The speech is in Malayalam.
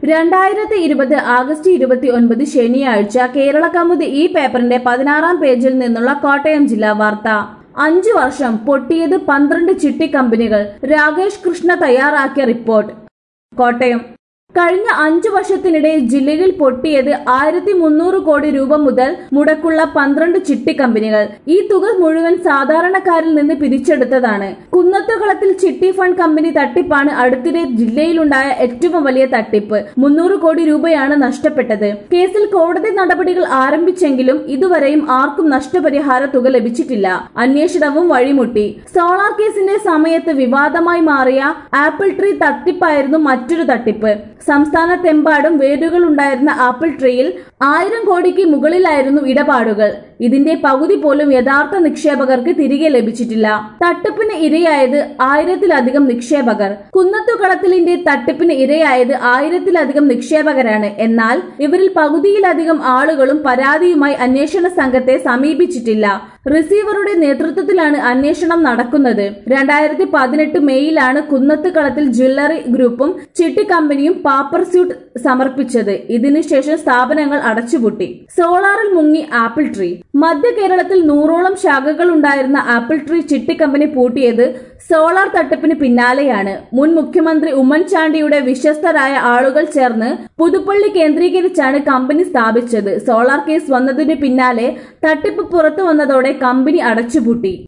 രണ്ടായിരത്തി ഇരുപത് ആഗസ്റ്റ് ഇരുപത്തി ഒൻപത് ശനിയാഴ്ച കേരള കൗമുദി ഈ പേപ്പറിന്റെ പതിനാറാം പേജിൽ നിന്നുള്ള കോട്ടയം ജില്ലാ വാർത്ത അഞ്ചു വർഷം പൊട്ടിയത് പന്ത്രണ്ട് ചിട്ടി കമ്പനികൾ രാകേഷ് കൃഷ്ണ തയ്യാറാക്കിയ റിപ്പോർട്ട് കോട്ടയം കഴിഞ്ഞ അഞ്ചു വർഷത്തിനിടെ ജില്ലയിൽ പൊട്ടിയത് ആയിരത്തി മുന്നൂറ് കോടി രൂപ മുതൽ മുടക്കുള്ള പന്ത്രണ്ട് ചിട്ടി കമ്പനികൾ ഈ തുക മുഴുവൻ സാധാരണക്കാരിൽ നിന്ന് പിരിച്ചെടുത്തതാണ് കുന്നത്തുകളത്തിൽ ചിട്ടി ഫണ്ട് കമ്പനി തട്ടിപ്പാണ് അടുത്തിടെ ജില്ലയിലുണ്ടായ ഏറ്റവും വലിയ തട്ടിപ്പ് മുന്നൂറ് കോടി രൂപയാണ് നഷ്ടപ്പെട്ടത് കേസിൽ കോടതി നടപടികൾ ആരംഭിച്ചെങ്കിലും ഇതുവരെയും ആർക്കും നഷ്ടപരിഹാര തുക ലഭിച്ചിട്ടില്ല അന്വേഷണവും വഴിമുട്ടി സോളാർ കേസിന്റെ സമയത്ത് വിവാദമായി മാറിയ ആപ്പിൾ ട്രീ തട്ടിപ്പായിരുന്നു മറ്റൊരു തട്ടിപ്പ് സംസ്ഥാനത്തെമ്പാടും വേരുകൾ ഉണ്ടായിരുന്ന ആപ്പിൾ ട്രീയിൽ ആയിരം കോടിക്ക് മുകളിലായിരുന്നു ഇടപാടുകൾ ഇതിന്റെ പകുതി പോലും യഥാർത്ഥ നിക്ഷേപകർക്ക് തിരികെ ലഭിച്ചിട്ടില്ല തട്ടിപ്പിന് ഇരയായത് ആയിരത്തിലധികം നിക്ഷേപകർ കുന്നത്തുകളത്തിലിന്റെ തട്ടിപ്പിന് ഇരയായത് ആയിരത്തിലധികം നിക്ഷേപകരാണ് എന്നാൽ ഇവരിൽ പകുതിയിലധികം ആളുകളും പരാതിയുമായി അന്വേഷണ സംഘത്തെ സമീപിച്ചിട്ടില്ല റിസീവറുടെ നേതൃത്വത്തിലാണ് അന്വേഷണം നടക്കുന്നത് രണ്ടായിരത്തി പതിനെട്ട് മെയ്യിലാണ് കുന്നത്തുകളത്തിൽ ജ്വല്ലറി ഗ്രൂപ്പും ചിട്ടി കമ്പനിയും പാപ്പർ സ്യൂട്ട് സമർപ്പിച്ചത് ഇതിനുശേഷം സ്ഥാപനങ്ങൾ അടച്ചുപൂട്ടി സോളാറിൽ മുങ്ങി ആപ്പിൾ ട്രീ മധ്യ കേരളത്തിൽ നൂറോളം ശാഖകൾ ഉണ്ടായിരുന്ന ആപ്പിൾ ട്രീ ചിട്ടി കമ്പനി പൂട്ടിയത് സോളാർ തട്ടിപ്പിന് പിന്നാലെയാണ് മുൻ മുഖ്യമന്ത്രി ഉമ്മൻചാണ്ടിയുടെ വിശ്വസ്തരായ ആളുകൾ ചേർന്ന് പുതുപ്പള്ളി കേന്ദ്രീകരിച്ചാണ് കമ്പനി സ്ഥാപിച്ചത് സോളാർ കേസ് വന്നതിന് പിന്നാലെ തട്ടിപ്പ് പുറത്തു വന്നതോടെ കമ്പനി അടച്ചുപൂട്ടി